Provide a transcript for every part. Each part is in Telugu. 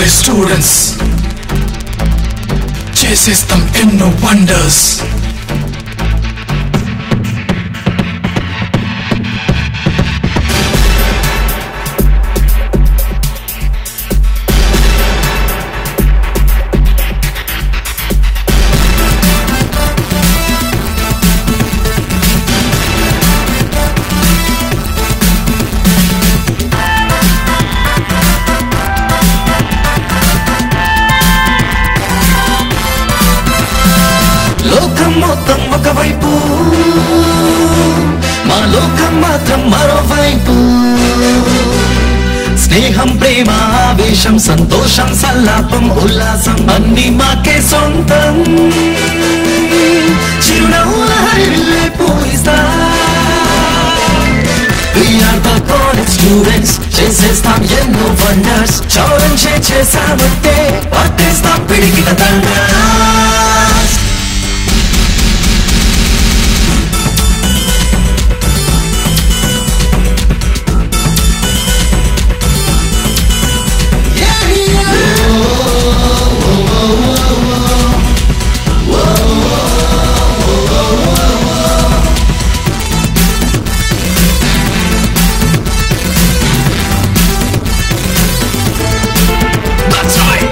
కాలేజ్ స్టూడెంట్స్ చేసేస్తాం ఎన్నో వండర్స్ లోకం మొత్తం ఒకవైపు మా లోకం మాత్రం మరోవైపు స్నేహం ప్రేమ ఆవేశం సంతోషం సల్లాపం ఉల్లాసం అన్ని మాకే సొంతం చిరునవ్వుల హరివిల్లే పూయిస్తా We are the college students చేసేస్తాం ఎన్నో వండర్స్ చౌరంచే చేసామంటే పట్టేస్తాం పిడికిట దండా That's right.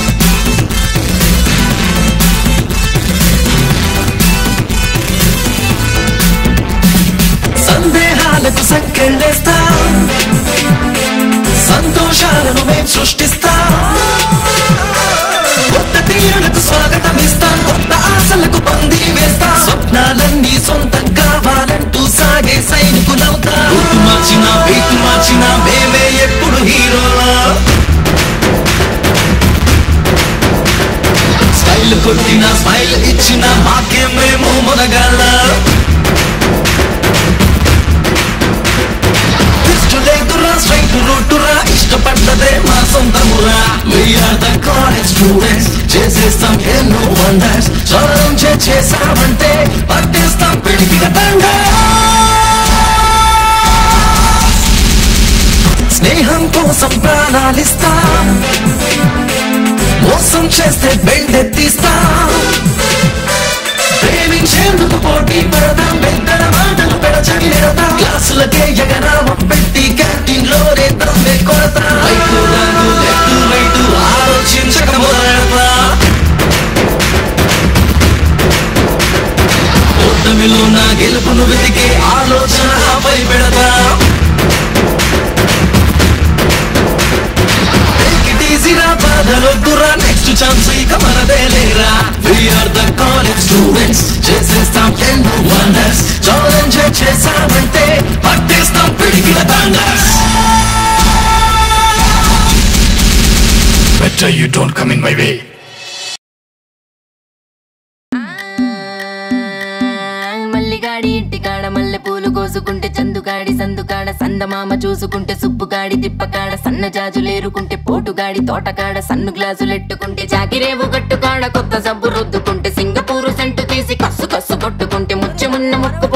సందేహాలకు సంకెళ్ళేస్తా సంతోషాలను మేం సృష్టిస్తా కొత్త తీరులకు స్వాగతం ఇస్తా కొత్త ఆశలకు పంది వేస్తా స్వప్నాలన్నీ సొంతం కావాలంటూ సాగే సైనికులవుతా రూటు మార్చిన బీటు మార్చిన మేమే ఎప్పుడు హీరోలా స్టైల్ కొట్టిన స్మైల్ ఇచ్చిన మాకే మేము మునగాల ఇష్టలేదురా స్ట్రైట్ రూటురా ఇష్టపడ్డదే మా సొంతమురా వీఆర్ ద కాలేజ్ స్టూడెంట్స్ చేసేస్తాం ఎన్నో వండర్స్ చదవం చేసామంటే పట్టేస్తాం పిడికిన దండ స్నేహం కోసం ప్రాణాలిస్తాం మోసం చేస్తే బెండెత్తిస్తాం ప్రేమించేందుకు పోటీ పడదాం పెద్దల మాటలు పెడచని నిడతాం క్లాసులకే ఎగరామం పెట్టి క్యాంటీన్ లో రేత్రే కొడతా రైతు రంగు లెఫ్ట్ రైట్ ఆలోచించక మొదలెడతా ఓటమిలో నా గెలుపును వెతికే ఆలోచన ఆపై పెడతా Take it easy రా బాధలొద్దురా నెక్స్ట్ ఛాన్స్ ఇక మనదే లేరా వీఆర్ ద కాలేజ్ స్టూడెంట్స్ చేసేస్తాం ఎన్నో వండర్స్ ఛాలెంజ్ చేసామంటే పట్టేస్తాం పిడికిల thunders Better you don't come in my way. మల్లిగాడి ఇంటికాడ మల్లె పూలు కోసుకుంటే చందుగాడి సందుకాడ సందమామ చూసుకుంటే సుబ్బుగాడి తిప్పకాడ సన్న జాజులేరుకుంటే పోటుగాడి తోటకాడ సన్ను గ్లాసులెట్టుకుంటే జాకిరేవు గట్టుకాడ కొత్త సబ్బు రుద్దుకుంటే సింగపూరు సెంటు తీసి కస్సు కస్సు కొట్టుకుంటే ముచ్చెమున్న ముక్కు